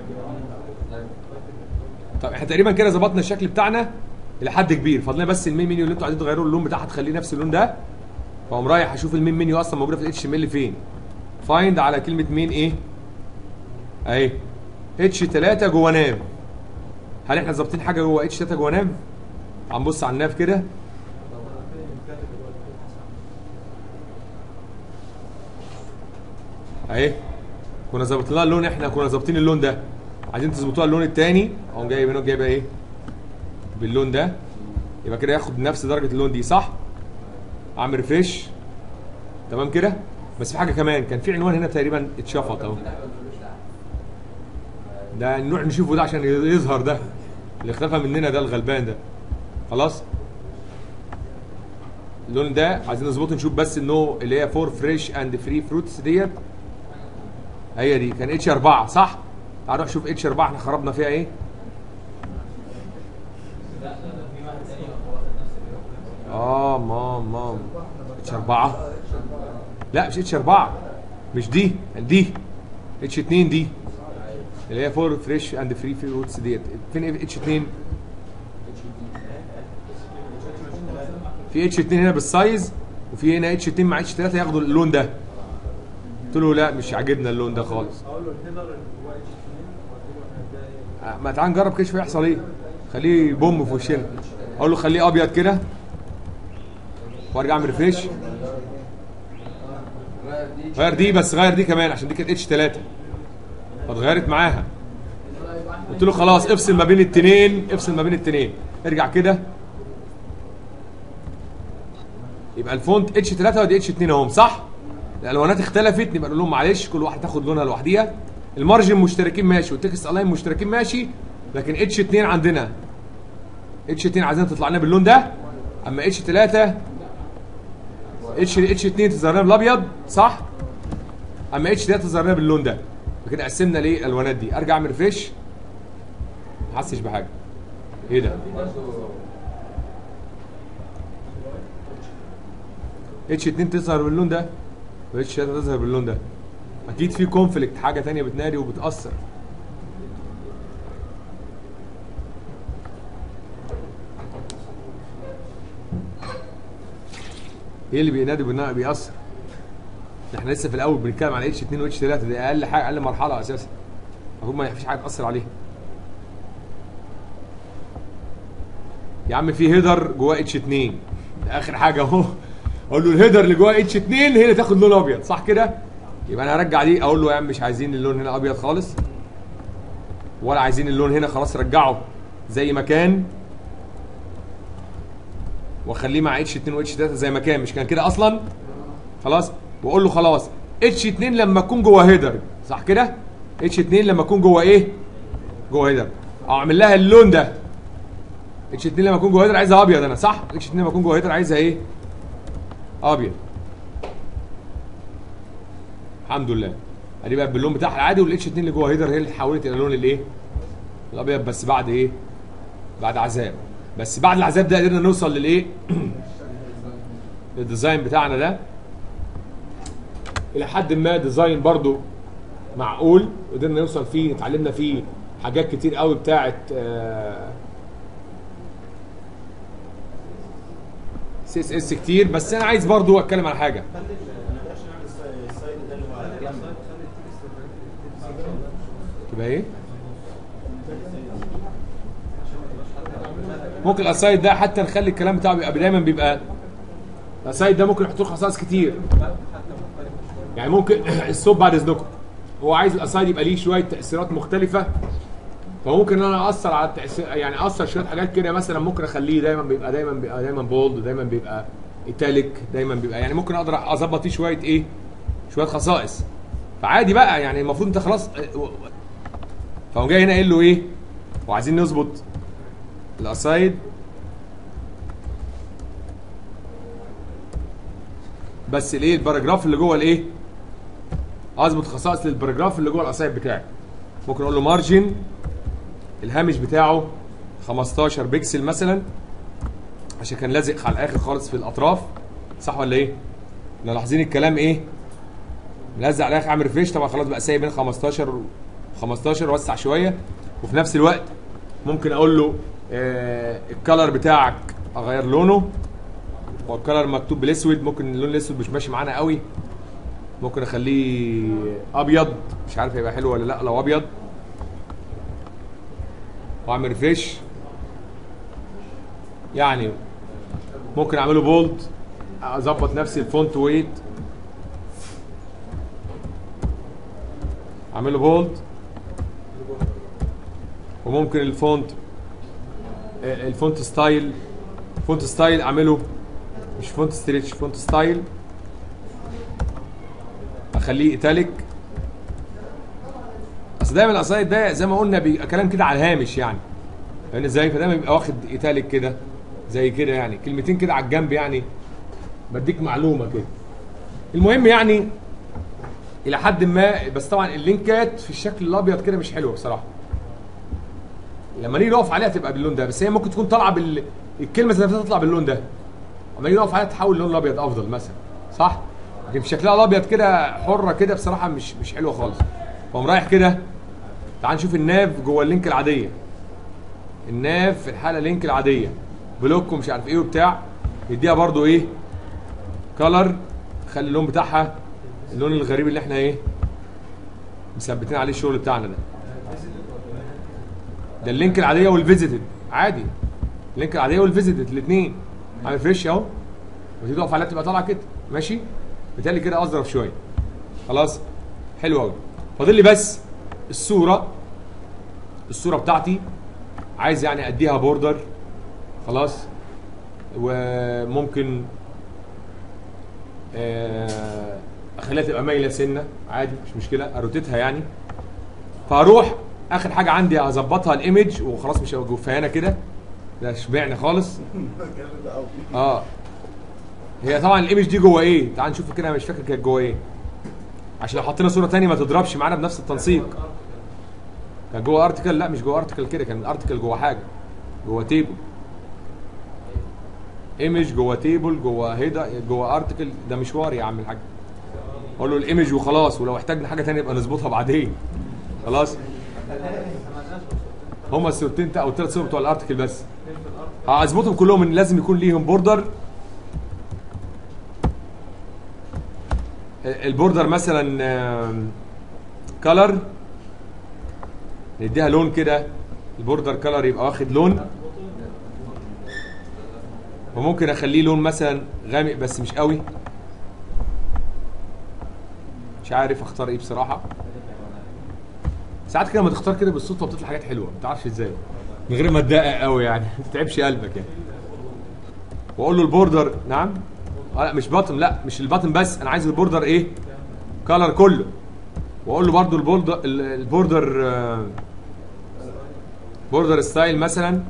طب احنا تقريبا كده ظبطنا الشكل بتاعنا الى حد كبير فاضلنا بس المين منيو اللي انتوا عايزين تغيروا اللون بتاعها تخليه نفس اللون ده فاقوم رايح اشوف المين منيو اصلا موجوده في الاتش ام ال فين فايند على كلمه مين ايه اهي اتش 3 جوه نام هل احنا ظابطين حاجه جوه اتش 3 جوه نام هنبص على الناف كده اهي كنا ظابطين لها اللون احنا كنا ظابطين اللون ده عايزين تظبطوها اللون التاني اقوم جايب هنا جايبها ايه باللون ده يبقى كده ياخد نفس درجه اللون دي صح اعمل ريفريش تمام كده بس في حاجه كمان كان في عنوان هنا تقريبا اتشفط اهو ده نروح نشوفه ده عشان يظهر ده اللي اختفى مننا ده الغلبان ده خلاص اللون ده عايزين نظبطه نشوف بس انه اللي هي فور فريش اند فري فروتس ديت هي دي كان اتش 4 صح؟ تعال نروح نشوف اتش 4 احنا خربنا فيها ايه؟ اه مام مام اتش 4 لا مش اتش 4 مش دي دي اتش 2 دي اللي هي فور فريش اند فري فروتس ديت فين اتش 2 في اتش 2 هنا بالسايز وفي هنا اتش 2 مع اتش 3 ياخدوا اللون ده قلت له لا مش عاجبنا اللون ده خالص اقول له الهيدر اللي هو اتش 2 آه، ما تعال نجرب كده شويه يحصل ايه خليه بوم في وشنا اقول له خليه ابيض كده وارجع اعمل ريفريش غير دي بس غير دي كمان عشان دي كانت اتش 3 فاتغيرت معاها قلت له خلاص افصل ما بين التنين افصل ما بين التنين ارجع كده يبقى الفونت اتش 3 ودي اتش 2 اهم صح الالوانات اختلفت نبقى نقول لهم معلش كل واحد تاخد لونها لوحديها المارجن مشتركين ماشي والتكست الاين مشتركين ماشي لكن اتش 2 عندنا اتش 2 عايزين تطلع لنا باللون ده اما اتش 3 اتش اتش 2 تظهر لنا بالابيض صح اما اتش 3 تظهر لنا باللون ده فكده قسمنا ليه الالوانات دي ارجع اعمل ريفريش ما حسش بحاجه ايه ده اتش 2 تظهر باللون ده واتش 3 تظهر باللون ده اكيد في كونفليكت حاجه تانية بتنادي وبتاثر ايه اللي بينادي بالنار بيأثر احنا لسه في الاول بنتكلم على اتش 2 واتش 3 دي اقل حاجه اقل مرحله اساسا المفروض ما فيش حاجه تاثر عليها يا عم في هيدر جواه اتش 2 ده اخر حاجه اهو اقول له الهيدر اللي جواه اتش 2 هي اللي تاخد لون ابيض صح كده يبقى انا هرجع دي اقول له يا عم مش عايزين اللون هنا ابيض خالص ولا عايزين اللون هنا خلاص رجعه زي ما كان واخليه مع اتش 2 واتش 3 زي ما كان مش كان كده اصلا خلاص واقول له خلاص اتش 2 لما اكون جوه هيدر صح كده اتش 2 لما اكون جوه ايه جوه هيدر او اعمل لها اللون ده اتش 2 لما اكون جوه هيدر عايزها ابيض انا صح اتش 2 لما اكون جوه هيدر عايزها ايه ابيض الحمد لله ادي بقى باللون بتاعها العادي والاتش 2 اللي جوه هيدر هي اللي اتحولت الى لون الايه الابيض بس بعد ايه بعد عذاب بس بعد العذاب ده قدرنا نوصل للايه الديزاين بتاعنا ده الى حد ما ديزاين برضو معقول قدرنا نوصل فيه اتعلمنا فيه حاجات كتير قوي بتاعه سي اس اس كتير بس انا عايز برضو اتكلم على حاجه خلي ال- ما نقدرش نعمل الساي- السايد ده اللي هو على الجنب تبقى ايه ممكن الاسايد ده حتى نخلي الكلام بتاعه بيبقى دايما بيبقى الاسايد ده ممكن يحط له خصائص كتير يعني ممكن الصوت بعد اذنكم هو عايز الاسايد يبقى ليه شويه تاثيرات مختلفه فممكن ان انا اثر على التاثير يعني اثر شويه حاجات كده مثلا ممكن اخليه دايما بيبقى دايما بيبقى دايما بولد دايما بيبقى ايتاليك دايما بيبقى يعني ممكن اقدر اظبط فيه شويه ايه شويه خصائص فعادي بقى يعني المفروض انت خلاص فهو جاي هنا قايل له ايه وعايزين نظبط الاسايد بس الايه الباراجراف اللي جوه الايه اظبط خصائص للباراجراف اللي جوه الاسايد بتاعي ممكن اقول له مارجن الهامش بتاعه 15 بكسل مثلا عشان كان لازق على الاخر خالص في الاطراف صح ولا ايه؟ احنا لاحظين الكلام ايه؟ ملزق على الاخر عامل ريفريش طبعا خلاص بقى سايب بين 15 و 15 وسع شويه وفي نفس الوقت ممكن اقول له آه الكلر بتاعك اغير لونه هو الكلر مكتوب بالاسود ممكن اللون الاسود مش ماشي معانا قوي ممكن اخليه ابيض مش عارف هيبقى حلو ولا لا لو ابيض واعمل ريفريش يعني ممكن اعمله بولد اظبط نفسي الفونت ويت اعمله بولد وممكن الفونت آه، الفونت ستايل فونت ستايل اعمله مش فونت ستريتش فونت ستايل اخليه ايتاليك اصل دايما الاسايد ده زي ما قلنا بيبقى كلام كده على الهامش يعني فاهم ازاي فدايما بيبقى واخد ايتاليك كده زي كده يعني كلمتين كده على الجنب يعني بديك معلومه كده المهم يعني الى حد ما بس طبعا اللينكات في الشكل الابيض كده مش حلوه بصراحه لما نيجي نقف عليها تبقى باللون ده بس هي ممكن تكون طالعه بال الكلمه ذات نفسها تطلع باللون ده لما نيجي نقف عليها تحول اللون الابيض افضل مثلا صح لكن في شكلها الابيض كده حره كده بصراحه مش مش حلوه خالص فقوم رايح كده تعال نشوف الناف جوه اللينك العاديه الناف في الحاله لينك العاديه بلوك ومش عارف ايه وبتاع يديها برضو ايه كلر خلي اللون بتاعها اللون الغريب اللي احنا ايه مثبتين عليه الشغل بتاعنا ده ده اللينك العاديه والفيزيتد عادي اللينك العاديه والفيزيتد الاثنين عامل فريش اهو وتيجي تقف عليها تبقى طالعه كده ماشي بالتالي كده اظرف شويه خلاص حلو قوي فاضل لي بس الصوره الصوره بتاعتي عايز يعني اديها بوردر خلاص وممكن آه، اخليها تبقى مايله سنه عادي مش مشكله اروتيتها يعني فاروح اخر حاجه عندي اظبطها الايمج وخلاص مش هبقى جفيانه كده ده شبعنا خالص اه هي طبعا الايمج دي جوه ايه تعال نشوف كده أنا مش فاكر كانت جوه ايه عشان لو حطينا صوره تانية ما تضربش معانا بنفس التنسيق كان جوه ارتكل لا مش جوه ارتكل كده كان الارتكل جوه حاجه جوه تيبل ايمج جوه تيبل جوه هيدا جوه ارتكل ده مشوار يا عم الحاج اقول له الايمج وخلاص ولو احتاجنا حاجه تانية يبقى نظبطها بعدين خلاص هما الصورتين او الثلاث صور بتوع الارتكل بس هظبطهم كلهم ان لازم يكون ليهم بوردر البوردر مثلا كلر نديها لون كده البوردر كلر يبقى واخد لون وممكن اخليه لون مثلا غامق بس مش قوي مش عارف اختار ايه بصراحه ساعات كده لما تختار كده بالصدفه بتطلع حاجات حلوه ما تعرفش ازاي من غير ما تدقق قوي يعني ما تتعبش قلبك يعني واقول له البوردر نعم آه لا مش باتن لا مش الباتن بس انا عايز البوردر ايه كلر كله واقول له برضو البوردر البوردر آه، بوردر ستايل مثلا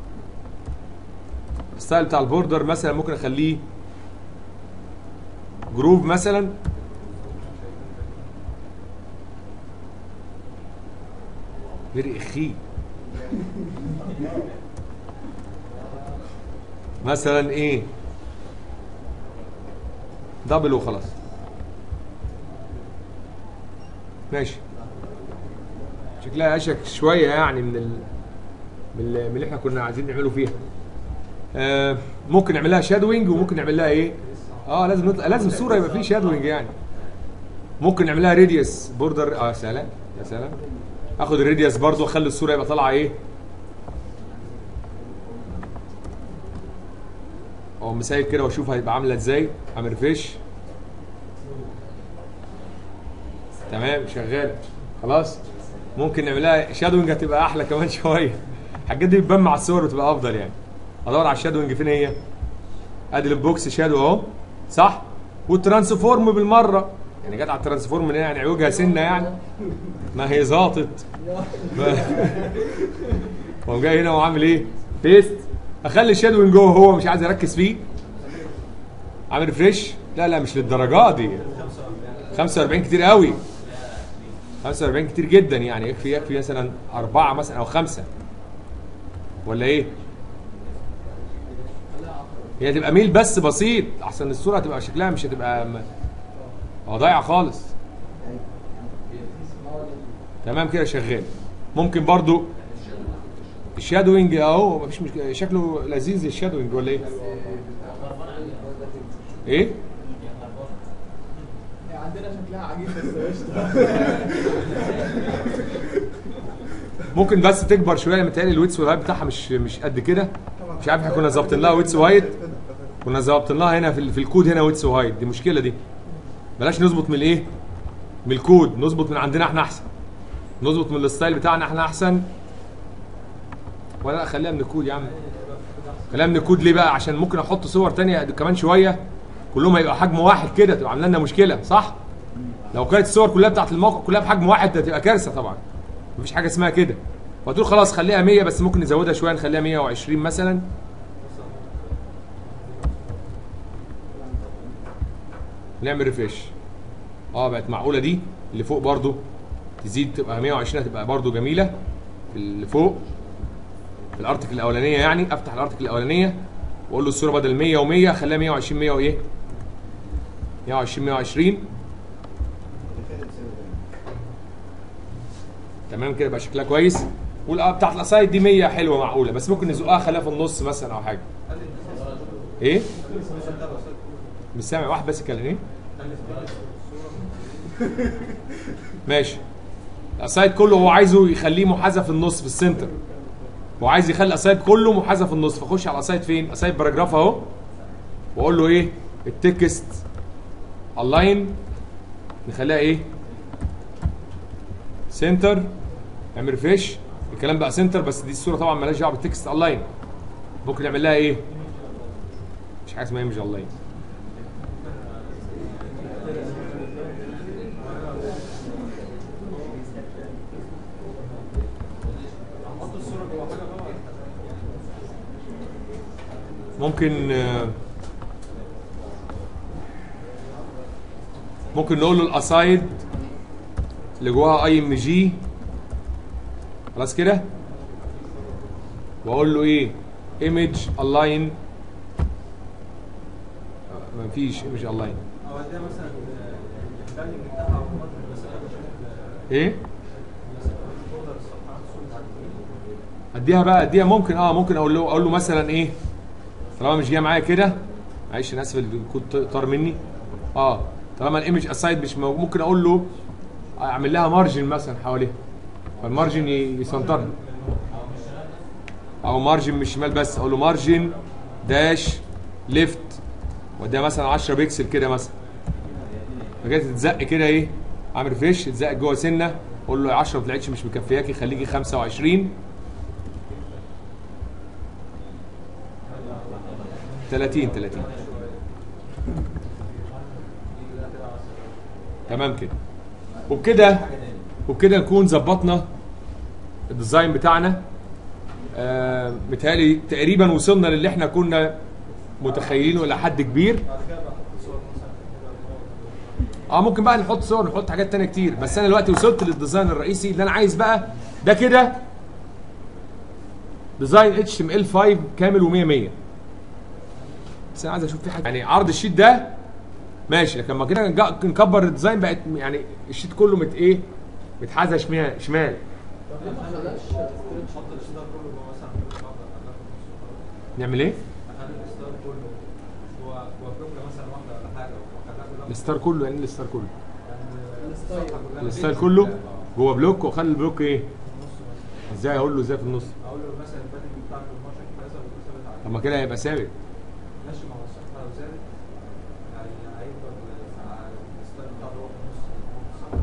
الستايل بتاع البوردر مثلا ممكن اخليه جروف مثلا فيري اخي مثلا ايه دبل وخلاص ماشي شكلها اشك شويه يعني من ال... من ال- من اللي احنا كنا عايزين نعمله فيها آه ممكن نعملها شادوينج وممكن نعملها ايه اه لازم نطلع لازم الصوره يبقى فيه شادوينج يعني ممكن نعملها راديوس بوردر اه سلام يا سلام اخد الراديوس برضو واخلي الصوره يبقى طالعه ايه او مسايل كده واشوف هيبقى عامله ازاي عامل ريفريش تمام شغال خلاص ممكن نعملها شادوينج هتبقى احلى كمان شويه الحاجات دي بتبان مع الصور وتبقى افضل يعني ادور على الشادوينج فين هي ادي البوكس شادو اهو صح والترانسفورم بالمره يعني جت على الترانسفورم من هنا يعني عوجها سنه يعني ما هي ظابطت هو جاي هنا وعامل ايه بيست اخلي الشادوينج جوه هو مش عايز اركز فيه عامل فريش لا لا مش للدرجات دي 45 كتير قوي 45 كتير جدا يعني يكفي يكفي مثلا أربعة مثلا أو خمسة ولا إيه؟ هي تبقى ميل بس بسيط أحسن الصورة هتبقى شكلها مش هتبقى م- هو ضايعة خالص تمام كده شغال ممكن برضو الشادوينج اهو مفيش مشكله شكله لذيذ الشادوينج ولا ايه؟ ايه؟ عندنا شكلها عجيب بس قشطه ممكن بس تكبر شويه متهيألي الويتس والهايت بتاعها مش مش قد كده مش عارف احنا كنا ظابطين لها ويتس وهايت كنا ظابطين لها هنا في, ال- في الكود هنا ويتس وهايت دي مشكله دي بلاش نظبط من الايه؟ من الكود نظبط من عندنا احنا احسن نظبط من الستايل بتاعنا احنا احسن ولا لا خليها من الكود يا عم خليها من الكود ليه بقى عشان ممكن احط صور تانية كمان شويه كلهم هيبقى حجم واحد كده تبقى عامله لنا مشكله صح؟ لو كانت الصور كلها بتاعت الموقع كلها بحجم واحد ده تبقى كارثه طبعا مفيش حاجه اسمها كده فتقول خلاص خليها 100 بس ممكن نزودها شويه نخليها 120 مثلا نعمل ريفريش اه بقت معقوله دي اللي فوق برضو تزيد تبقى 120 هتبقى برضو جميله في اللي فوق في الارتكل الاولانيه يعني افتح الارتكل الاولانيه واقول له الصوره بدل 100 و100 خليها 120 100 وايه 120 120 تمام كده يبقى شكلها كويس والآه بتاعت الاسايد دي 100 حلوه معقوله بس ممكن نزقها خليها في النص مثلا او حاجه ايه مش سامع واحد بس كان ايه ماشي الاسايد كله هو عايزه يخليه محاذى في النص في السنتر هو عايز يخلي الاسايد كله محاذى في النص فاخش على الاسايد فين اسايد باراجراف اهو واقول له ايه التكست الاين نخليها ايه سنتر اعمل ريفريش الكلام بقى سنتر بس دي الصوره طبعا مالهاش دعوه بالتكست اونلاين ممكن نعمل لها ايه مش حاجه اسمها ايمج اونلاين ممكن آه، ممكن نقول له الاسايد اللي جواها اي ام جي خلاص كده واقول له ايه ايمج الاين مفيش ايمج الاين او اديها مثلا الباندنج بتاعها او مثلا بشكل ايه مثلا فولدر الصفحات صوره اديها بقى اديها ممكن اه ممكن اقول له اقول له مثلا ايه طالما مش جايه معايا كده معلش انا اسف الكود طار مني اه طالما الايمج اسايد مش موجود ممكن اقول له اعمل لها مارجن مثلا حواليها فالمارجن ي- يسنطرها او مارجن مش شمال بس اقول له مارجن داش ليفت وده مثلا 10 بكسل كده مثلا فجأة تتزق كده ايه عامل فيش تتزق جوه سنه قول له 10 ما طلعتش مش مكفياكي خليكي 25 30 30 تمام كده وبكده وبكده نكون ظبطنا الديزاين بتاعنا آه متهيألي تقريبا وصلنا للي احنا كنا متخيلينه الى حد كبير بعد كده بحط صور مثلا كده اه ممكن بقى نحط صور نحط حاجات تانية كتير بس انا دلوقتي وصلت للديزاين الرئيسي اللي انا عايز بقى ده كده ديزاين اتش ام ال 5 كامل و100 100 بس انا عايز اشوف في حاجه يعني عرض الشيت ده ماشي لكن لما كده نج- نكبر الديزاين بقت يعني الشيت كله مت ايه متحازى شمال شمال طب ليه ما خلاش نحط الاصدار كله جوه مثلا في المبدا خلاها في النص نعمل ايه؟ اخلي الاصدار كله جوه جوه بلوكه مثلا واحده ولا حاجه واخليها كلها الستار كله يعني إيه الستار كله يعني الصفحه كلها الستايل كله جوه بلوك واخلي البلوك ايه ازاي اقول له ازاي في النص اقول له مثلا البادنج بتاعك في الماتش كذا وثابت عليه طب ما كده هيبقى ثابت ماشي مع الصفحه لو زادت يعني هيفضل الستايل بتاعه هو في النص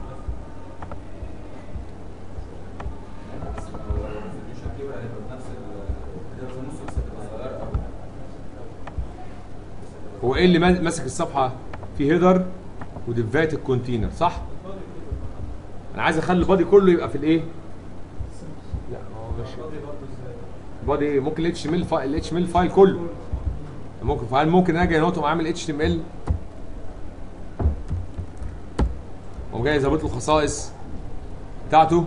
هو ايه اللي ما- ماسك الصفحه في هيدر وديفات الكونتينر صح انا عايز اخلي البادي كله يبقى في الايه لا هو مش فاضي برضه ازاي بادي ممكن الاتش ام ال فايل الاتش ام ال فايل كله ممكن فايل ممكن اجي نوت عامل اتش ام ال وقوم جاي ظابط له الخصائص بتاعته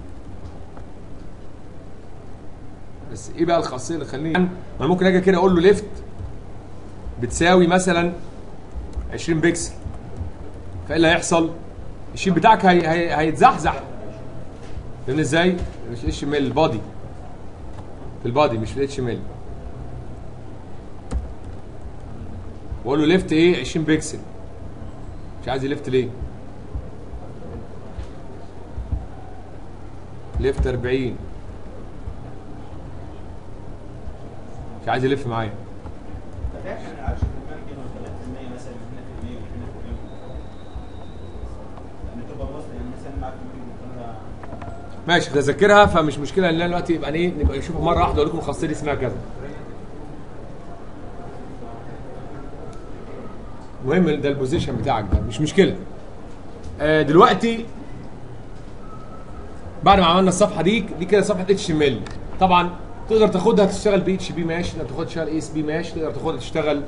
بس ايه بقى الخاصيه اللي تخليني انا ممكن اجي كده اقول له ليفت بتساوي مثلا 20 بكسل فايه اللي هيحصل؟ الشيت بتاعك هي هي هيتزحزح فاهمني ازاي؟ مش اتش ام ال البادي في البادي مش في الاتش ام ال واقول له ليفت ايه 20 بكسل مش عايز يلفت ليه؟ ليفت 40 مش عايز يلف معايا طب احنا 10% كده ولا 3% مثلا هنا في المية وهنا في المية يعني تبقى واصله يعني مثلا معاك ممكن يكون ماشي تذكرها فمش مشكله ان انا دلوقتي يبقى ايه نبقى نشوفها مره واحده اقول لكم الخاصيه دي اسمها كذا المهم ده البوزيشن بتاعك ده مش مشكله آه دلوقتي بعد ما عملنا الصفحه دي دي كده صفحه اتش ام ال طبعا تقدر تاخدها تشتغل بي اتش بي ماشي تقدر تاخدها تشتغل اي اس بي ماشي تقدر تاخدها تشتغل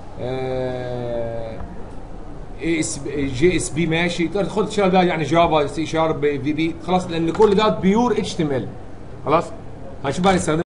اي اس جي اس بي ماشي تقدر تاخدها تشتغل بقى يعني جافا سي شارب في بي خلاص لان كل ده بيور اتش تي ام ال خلاص هنشوف بقى نستخدم